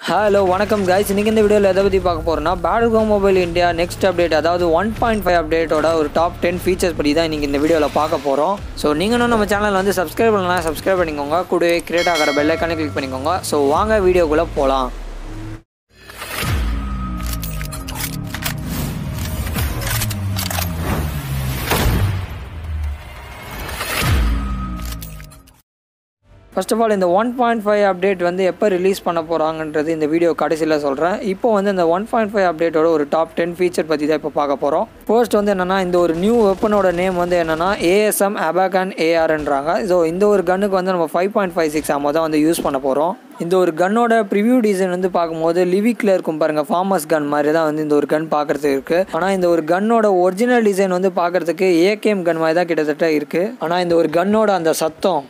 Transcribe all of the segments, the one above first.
hello வணக்கம் guys இன்றைக்கி இந்த வீடியோவில் எதை பற்றி பார்க்க போகிறோம்னா பேடுகோ மொபைல் இந்தியா நெக்ஸ்ட் அப்டேட் அதாவது ஒன் பாயிண்ட் ஃபைவ் அப்டேட்டோட ஒரு டாப் டென் ஃபீச்சர்ஸ் பற்றி தான் இன்றைக்கி இந்த வீடியோவில் பார்க்க போகிறோம் ஸோ நீங்களும் நம்ம சேனல் வந்து சப்ஸ்கிரைப் பண்ணலாம் சப்ஸ்கிரைப் பண்ணிக்கோங்க கூடவே கிரியேட் ஆகிற பெல்லைக்கானே கிளிக் பண்ணிக்கோங்க ஸோ வாங்க வீடியோக்குள்ளே போகலாம் ஃபர்ஸ்ட் ஆஃப் ஆல் இந்த ஒன் பாயிண்ட் ஃபைவ் அப்டேட் வந்து எப்போ ரிலீஸ் பண்ண போகிறாங்கன்றது இந்த வீடியோ கடைசியில் சொல்கிறேன் இப்போ வந்து இந்த ஒன் பாயிண்ட் ஃபைவ் அப்டேட்டோட ஒரு டாப் டென் ஃபீச்சர் பற்றி தான் இப்போ பார்க்க போகிறோம் ஃபர்ஸ்ட் வந்து என்னென்னா இந்த ஒரு நியூ வெப்பனோட நேம் வந்து என்னென்னா ஏஎஸ்எம் அபாகன் ஏஆர்ன்றாங்க ஸோ இந்த ஒரு கன்னுக்கு வந்து நம்ம ஃபைவ் பாயிண்ட் ஃபைவ் சிக்ஸ் ஆமாம் தான் வந்து யூஸ் பண்ண போகிறோம் இந்த ஒரு கன்னோட ப்ரிவ்யூ டிசைன் வந்து பார்க்கும்போது லிவிக்கில் இருக்கும் பாருங்கள் ஃபார்மஸ் கன் மாதிரி தான் வந்து இந்த ஒரு கன் பார்க்குறதுக்கு இருக்குது ஆனால் இந்த ஒரு கன்னோட ஒரிஜினல் டிசைன் வந்து பார்க்குறதுக்கு ஏகேஎம் கன் மாதிரி தான் கிட்டத்தட்ட இருக்குது ஆனால் இந்த ஒரு கன்னோட அந்த சத்தம்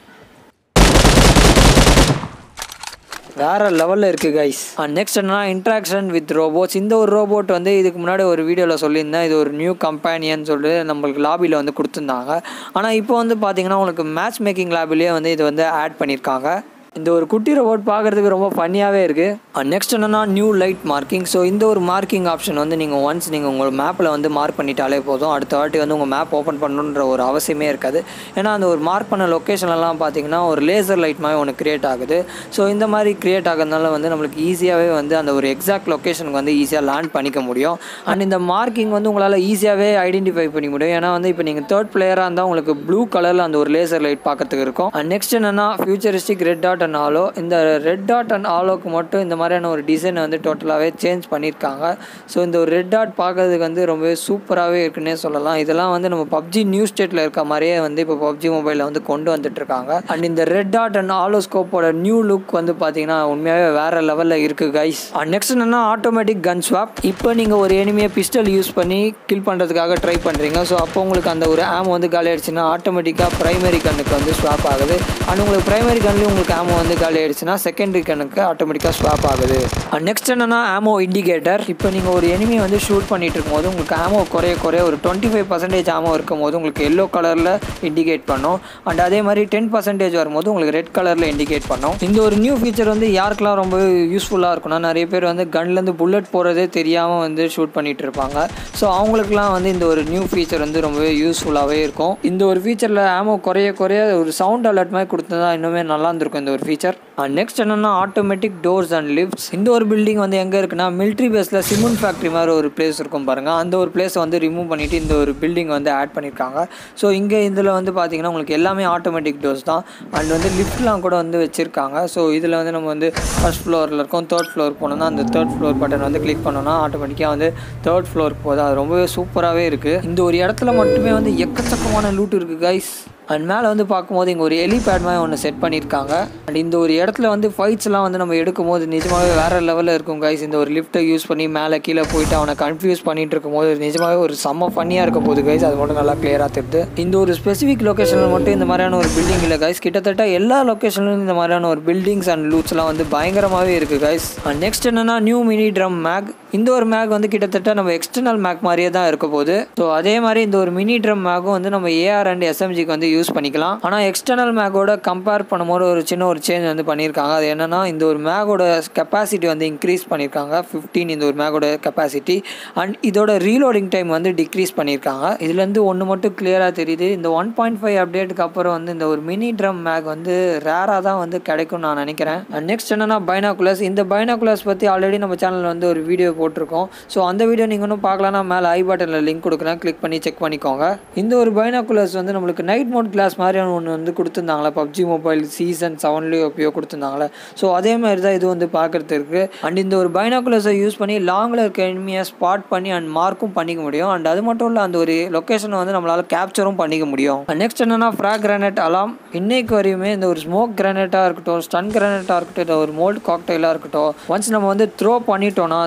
வேற லெவலில் இருக்குது கைஸ் அண்ட் நெக்ஸ்ட் என்னன்னா இன்ட்ராக்ஷன் வித் ரோபோட்ஸ் இந்த ஒரு ரோபோட் வந்து இதுக்கு முன்னாடி ஒரு வீடியோவில் சொல்லியிருந்தேன் இது ஒரு நியூ கம்பேனியன் சொல்லிட்டு நம்மளுக்கு லாபியில் வந்து கொடுத்துருந்தாங்க ஆனால் இப்போ வந்து பார்த்தீங்கன்னா உங்களுக்கு மேட்ச் மேக்கிங் லாபிலேயே வந்து இது வந்து ஆட் பண்ணியிருக்காங்க இந்த ஒரு குட்டி ரோபோட் பார்க்குறதுக்கு ரொம்ப ஃபன்னியாகவே இருக்குது அண்ட் நெக்ஸ்ட் என்னன்னா நியூ லைட் மார்க்கிங் ஸோ இந்த ஒரு மார்க்கிங் ஆப்ஷன் வந்து நீங்கள் ஒன்ஸ் நீங்கள் உங்கள் மேப்பில் வந்து மார்க் பண்ணிட்டாலே போதும் அடுத்த வாட்டி வந்து உங்கள் மேப் ஓப்பன் பண்ணணுன்ற ஒரு அவசியமே இருக்காது ஏன்னா அந்த ஒரு மார்க் பண்ண லொக்கேஷன்லாம் பார்த்தீங்கன்னா ஒரு லேசர் லைட் மாதிரி ஒன்று க்ரியேட் ஆகுது ஸோ இந்த மாதிரி க்ரியேட் ஆகிறதுனால வந்து நம்மளுக்கு ஈஸியாகவே வந்து அந்த ஒரு எக்ஸாக்ட் லொக்கேஷனுக்கு வந்து ஈஸியாக லேண்ட் பண்ணிக்க முடியும் அண்ட் இந்த மார்க்கிங் வந்து உங்களால் ஈஸியாகவே ஐடென்டிஃபை பண்ணி முடியும் ஏன்னா வந்து இப்போ நீங்கள் தேர்ட் பிளேயராக இருந்தால் உங்களுக்கு ப்ளூ கலரில் அந்த ஒரு லேசர் லைட் பார்க்கறதுக்கு இருக்கும் அண்ட் நெக்ஸ்ட் என்னன்னா futuristic red dot and holo இந்த ரெட் டாட் அண்ட் ஆலோக்கு மட்டும் இந்த மாதிரியான ஒரு டிசைனை வந்து டோட்டலாகவே சேஞ்ச் பண்ணியிருக்காங்க ஸோ இந்த ஒரு ரெட் டாட் பார்க்கறதுக்கு வந்து ரொம்பவே சூப்பராகவே இருக்குன்னே சொல்லலாம் இதெல்லாம் வந்து நம்ம பப்ஜி நியூ ஸ்டேட்டில் இருக்க மாதிரியே வந்து இப்போ பப்ஜி மொபைலில் வந்து கொண்டு வந்துட்டு இருக்காங்க அண்ட் இந்த ரெட் டாட் அண்ட் ஆலோஸ்கோப்போட நியூ லுக் வந்து பார்த்தீங்கன்னா உண்மையாகவே வேற லெவலில் இருக்குது கைஸ் அண்ட் நெக்ஸ்ட் என்னன்னா ஆட்டோமேட்டிக் கன் ஸ்வாப் இப்போ நீங்கள் ஒரு எனிமையை பிஸ்டல் யூஸ் பண்ணி கில் பண்ணுறதுக்காக ட்ரை பண்ணுறீங்க ஸோ அப்போ உங்களுக்கு அந்த ஒரு ஆம் வந்து காலி ஆயிடுச்சுன்னா ஆட்டோமேட்டிக்காக ப்ரைமரி கண்ணுக்கு வந்து ஸ்வாப் ஆகுது அண்ட் உங்களுக்கு ப்ரைமரி கன்லேயும் உங்களுக்கு ஆமோ வந்து காலி ஆயிடுச்சுன்னா செகண்டரி கண்ணுக்கு ஆட்டோமேட்டிக்காக ஸ்வாப் ஆகுது அண்ட் நெக்ஸ்ட் என்னன்னா ஆமோ இண்டிகேட்டர் இப்போ நீங்கள் ஒரு எனிமி வந்து ஷூட் பண்ணிட்டு இருக்கும்போது உங்களுக்கு ஆமோ குறைய குறைய ஒரு டுவெண்ட்டி ஃபைவ் பர்சன்டேஜ் ஆமோ இருக்கும் போது உங்களுக்கு எல்லோ கலரில் இண்டிகேட் பண்ணும் அண்ட் அதே மாதிரி டென் பர்சன்டேஜ் வரும்போது உங்களுக்கு ரெட் கலரில் இண்டிகேட் பண்ணும் இந்த ஒரு நியூ ஃபீச்சர் வந்து யாருக்கெல்லாம் ரொம்ப யூஸ்ஃபுல்லாக இருக்கும்னா நிறைய பேர் வந்து கன்லேருந்து புல்லட் போகிறதே தெரியாமல் வந்து ஷூட் பண்ணிட்டு இருப்பாங்க ஸோ அவங்களுக்குலாம் வந்து இந்த ஒரு நியூ ஃபீச்சர் வந்து ரொம்பவே யூஸ்ஃபுல்லாகவே இருக்கும் இந்த ஒரு ஃபீச்சரில் ஆமோ குறைய குறைய ஒரு சவுண்ட் அலர்ட் மாதிரி கொடுத்ததா இன்னுமே நல்லா இருந்திருக்கும் இந்த ஒரு ஃபீச்சர் அண்ட் நெக்ஸ்ட் என்னன்னா ஆட்டோமேட்டிக் டோர்ஸ் அண்ட் லிஃப்ட்ஸ் இந்த ஒரு பில்டிங் வந்து எங்கே இருக்குன்னா மிலிட்ரி பேஸில் சிமெண்ட் ஃபேக்ட்ரி மாதிரி ஒரு பிளேஸ் இருக்கும் பாருங்கள் அந்த ஒரு பிளேஸை வந்து ரிமூவ் பண்ணிவிட்டு இந்த ஒரு பில்டிங் வந்து ஆட் பண்ணியிருக்காங்க ஸோ இங்கே இதில் வந்து பார்த்தீங்கன்னா உங்களுக்கு எல்லாமே ஆட்டோமேட்டிக் டோர்ஸ் தான் அண்ட் வந்து லிஃப்ட்லாம் கூட வந்து வச்சுருக்காங்க ஸோ இதில் வந்து நம்ம வந்து ஃபஸ்ட் ஃப்ளோரில் இருக்கோம் தேர்ட் ஃப்ளோர் போனோம்னா அந்த தேர்ட் ஃப்ளோர் பட்டன் வந்து கிளிக் பண்ணோம்னா ஆட்டோமேட்டிக்காக வந்து தேர்ட் ஃப்ளோருக்கு போகுது அது ரொம்பவே சூப்பராகவே இருக்குது இந்த ஒரு இடத்துல மட்டுமே வந்து எக்கச்சக்கமான லூட் இருக்குது கைஸ் அண்ட் மேலே வந்து பார்க்கும்போது இங்கே ஒரு எலிபேட் மாதிரி ஒன்று செட் பண்ணியிருக்காங்க அண்ட் இந்த ஒரு இடத்துல வந்து ஃபைட்ஸ்லாம் வந்து நம்ம எடுக்கும்போது நிஜமாகவே வேறு லெவலில் இருக்கும் கைஸ் இந்த ஒரு லிஃப்ட்டை யூஸ் பண்ணி மேலே கீழே போயிட்டு அவனை கன்ஃபியூஸ் பண்ணிட்டு இருக்கும்போது நிஜமாகவே ஒரு செம்ம ஃபன்னியாக இருக்க போகுது கைஸ் அது மட்டும் நல்லா கிளியராக தெரியுது இந்த ஒரு ஸ்பெசிஃபிக் லொக்கேஷனில் மட்டும் இந்த மாதிரியான ஒரு பில்டிங் இல்லை கைஸ் கிட்டத்தட்ட எல்லா லொக்கேஷன்லையும் இந்த மாதிரியான ஒரு பில்டிங்ஸ் அண்ட் லூட்ஸ்லாம் வந்து பயங்கரமாகவே இருக்குது கைஸ் அண்ட் நெக்ஸ்ட் என்னன்னா நியூ மினி ட்ரம் மேக் இந்த ஒரு மேக் வந்து கிட்டத்தட்ட நம்ம எக்ஸ்டர்னல் மேக் மாதிரியே தான் இருக்க போகுது ஸோ அதே மாதிரி இந்த ஒரு மினி ட்ரம் மேக்கும் வந்து நம்ம ஏஆர் அண்ட் எஸ்எம்ஜிக்கு வந்து யூஸ் பண்ணிக்கலாம் ஆனால் எக்ஸ்டர்னல் மேக்கோட கம்பேர் பண்ணும்போது ஒரு சின்ன ஒரு சேஞ்ச் வந்து பண்ணியிருக்காங்க அது என்னன்னா இந்த ஒரு மேகோட கெப்பாசிட்டி வந்து இன்க்ரீஸ் பண்ணியிருக்காங்க ஃபிஃப்டீன் இந்த ஒரு மேகோட கெப்பாசிட்டி அண்ட் இதோட ரீலோடிங் டைம் வந்து டிக்ரீஸ் பண்ணியிருக்காங்க இதுலேருந்து ஒன்று மட்டும் கிளியராக தெரியுது இந்த ஒன் பாயிண்ட் ஃபைவ் அப்டேட்டுக்கு அப்புறம் வந்து இந்த ஒரு மினி ட்ரம் மேக் வந்து ரேராக தான் வந்து கிடைக்கும் நான் நினைக்கிறேன் அண்ட் நெக்ஸ்ட் என்னன்னா பைனாகுலர்ஸ் இந்த பைனாகுலர்ஸ் பற்றி ஆல்ரெடி நம்ம சேனலில் வந்து ஒரு வீடியோ போட்டிருக்கோம் ஸோ அந்த வீடியோ நீங்கள் இன்னும் பார்க்கலன்னா மேலே ஐ பட்டனில் லிங்க் கொடுக்குறேன் கிளிக் பண்ணி செக் பண்ணிக்கோங்க இந்த ஒரு பைனாகுலர்ஸ் வந்து நம்மளுக்கு நைட் மோட் கிளாஸ் மாதிரியான ஒன்று வந்து கொடுத்துருந்தாங்களே பப்ஜி மொபைல் சீசன் செவன்லேயோ எப்பயோ கொடுத்துருந்தாங்களே ஸோ அதே மாதிரி தான் இது வந்து பார்க்குறது இருக்குது அண்ட் இந்த ஒரு பைனாகுலர்ஸை யூஸ் பண்ணி லாங்கில் இருக்க எனிமியை ஸ்பாட் பண்ணி அண்ட் மார்க்கும் பண்ணிக்க முடியும் அண்ட் அது மட்டும் இல்லை அந்த ஒரு லொக்கேஷனை வந்து நம்மளால் கேப்சரும் பண்ணிக்க முடியும் நெக்ஸ்ட் என்னன்னா ஃப்ராக் கிரானைட் அலாம் இன்னைக்கு வரையுமே இந்த ஒரு ஸ்மோக் கிரானைட்டாக இருக்கட்டும் ஸ்டன் கிரானைட்டாக இருக்கட்டும் இல்லை ஒரு மோல்ட் காக்டைலாக இருக்கட்டும் ஒன்ஸ் நம்ம வந்து த்ரோ பண்ணிட்டோம்னா அது வந்து தர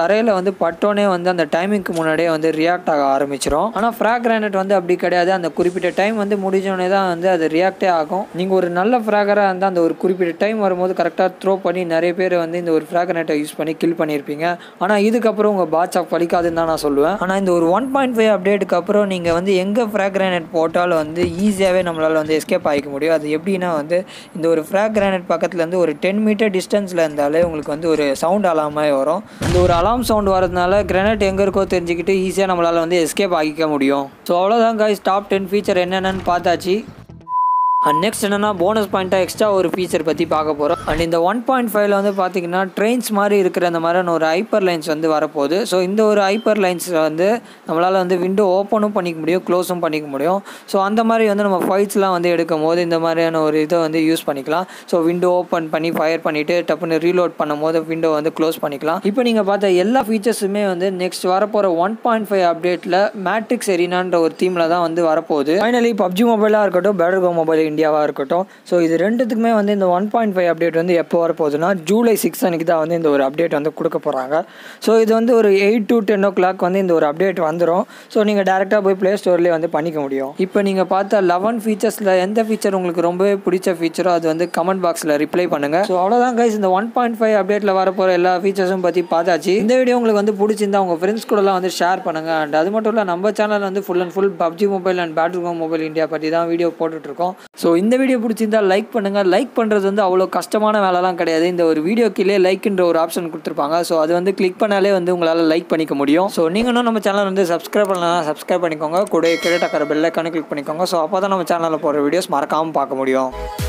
தரையில் வந்து பட்டோனே வந்து அந்த டைமிங்க்கு முன்னாடியே வந்து ரியாக்ட் ஆக ஆரம்பிச்சிடும் ஆனால் ஃப்ராக் கிரானைட் வந்து அப்படி கிடையாது அந்த குறிப்பிட்ட டைம் வந்து முடிஞ்சோடனே தான் வந்து அது ரியாக்டே ஆகும் நீங்கள் ஒரு நல்ல ஃப்ராகராக இருந்தால் அந்த ஒரு குறிப்பிட்ட டைம் வரும்போது கரெக்டாக த்ரோ பண்ணி நிறைய பேர் வந்து இந்த ஒரு ஃப்ராக் கிரானைட்டை யூஸ் பண்ணி கில் பண்ணியிருப்பீங்க ஆனால் இதுக்கப்புறம் உங்கள் பாட்ச் ஆஃப் பலிக்காதுன்னு தான் நான் சொல்லுவேன் ஆனால் இந்த ஒரு ஒன் பாயிண்ட் ஃபைவ் அப்டேட்டுக்கு அப்புறம் நீங்கள் வந்து எங்கே ஃப்ராக் கிரானைட் போட்டாலும் வந்து ஈஸியாகவே நம்மளால் வந்து எஸ்கேப் ஆகிக்க முடியும் அது எப்படின்னா வந்து இந்த ஒரு ஃப்ராக் கிரானைட் பக்கத்தில் இருந்து ஒரு டென் மீட்டர் டிஸ்டன்ஸில் இருந்தாலே உங்களுக்கு வந்து ஒரு சவுண்ட் அலாமே வரும் இந்த ஒரு அலாம் சவுண்ட் வரதுனால கிரானைட் எங்கே இருக்கோ தெரிஞ்சுக்கிட்டு ஈஸியாக நம்மளால் வந்து எஸ்கேப் ஆகிக்க முடியும் ஸோ அவ்வளோதான் guys டாப் டென் ஃபீச்சர் என்னென்னு பார்த்தாச்சு அண்ட் நெக்ஸ்ட் என்னன்னா போனஸ் பாயிண்ட்டாக எக்ஸ்ட்ரா ஒரு ஃபீச்சர் பற்றி பார்க்க போகிறோம் அண்ட் இந்த ஒன் பாயிண்ட் ஃபைவ்ல வந்து பார்த்தீங்கன்னா ட்ரெயின்ஸ் மாதிரி இருக்கிற அந்த மாதிரியான ஒரு ஹைப்பர் லைன்ஸ் வந்து வரப்போகுது ஸோ இந்த ஒரு ஹைப்பர் லைன்ஸ் வந்து நம்மளால் வந்து விண்டோ ஓப்பனும் பண்ணிக்க முடியும் க்ளோஸும் பண்ணிக்க முடியும் ஸோ அந்த மாதிரி வந்து நம்ம ஃபைட்ஸ்லாம் வந்து எடுக்கும் போது இந்த மாதிரியான ஒரு இதை வந்து யூஸ் பண்ணிக்கலாம் ஸோ விண்டோ ஓப்பன் பண்ணி ஃபயர் பண்ணிவிட்டு டப்புன்னு ரீலோட் பண்ணும் போது விண்டோ வந்து க்ளோஸ் பண்ணிக்கலாம் இப்போ நீங்கள் பார்த்த எல்லா ஃபீச்சர்ஸுமே வந்து நெக்ஸ்ட் வரப்போகிற ஒன் பாயிண்ட் ஃபைவ் அப்டேட்டில் மேட்ரிக்ஸ் எரினான்ற ஒரு தீமில் தான் வந்து வரப்போகுது ஃபைனலி பப்ஜி மொபைலாக இருக்கட்டும் பேட்டர் கோ மொபைல் இந்தியாவாக இருக்கட்டும் ஸோ இது ரெண்டுத்துக்குமே வந்து இந்த ஒன் பாயிண்ட் ஃபைவ் அப்டேட் வந்து எப்போ வரப்போகுதுன்னா ஜூலை சிக்ஸ் அன்றைக்கி தான் வந்து இந்த ஒரு அப்டேட் வந்து கொடுக்க போகிறாங்க ஸோ இது வந்து ஒரு eight to ten o'clock வந்து இந்த ஒரு அப்டேட் வந்துடும் ஸோ நீங்கள் டேரெக்டாக போய் ப்ளே ஸ்டோர்லேயே வந்து பண்ணிக்க முடியும் இப்போ நீங்கள் பார்த்த லெவன் ஃபீச்சர்ஸில் எந்த ஃபீச்சர் உங்களுக்கு ரொம்பவே பிடிச்ச ஃபீச்சரோ அது வந்து கமெண்ட் பாக்ஸில் ரிப்ளை பண்ணுங்கள் ஸோ அவ்வளோதான் கைஸ் இந்த ஒன் பாயிண்ட் ஃபைவ் அப்டேட்டில் வரப்போகிற எல்லா ஃபீச்சர்ஸும் பற்றி பார்த்தாச்சு இந்த வீடியோ உங்களுக்கு வந்து பிடிச்சிருந்தா உங்கள் ஃப்ரெண்ட்ஸ் கூடலாம் வந்து ஷேர் பண்ணுங்கள் அண்ட் அது மட்டும் இல்லை நம்ம சேனல் வந்து full and full PUBG mobile and பேட்டர் மொபைல் இந்தியா பற்றி தான் வீடியோ போட்டுட்ருக்கோம் ஸோ இந்த வீடியோ பிடிச்சிருந்தா லைக் பண்ணுங்கள் லைக் பண்ணுறது வந்து அவ்வளோ கஷ்டமான வேலைலாம் கிடையாது இந்த ஒரு வீடியோ கீழே லைக்ன்ற ஒரு ஆப்ஷன் கொடுத்துருப்பாங்க ஸோ அது வந்து கிளிக் பண்ணாலே வந்து உங்களால் லைக் பண்ணிக்க முடியும் ஸோ நீங்களும் நம்ம சேனல் வந்து சப்ஸ்கிரைப் பண்ணலாம் சப்ஸ்கிரைப் பண்ணிக்கோங்க கூட கிரெடிட் அக்கற பெல்லைக்கானு கிளிக் பண்ணிக்கோங்க ஸோ அப்போ தான் நம்ம சேனலில் போகிற வீடியோஸ் மறக்காமல் பார்க்க முடியும்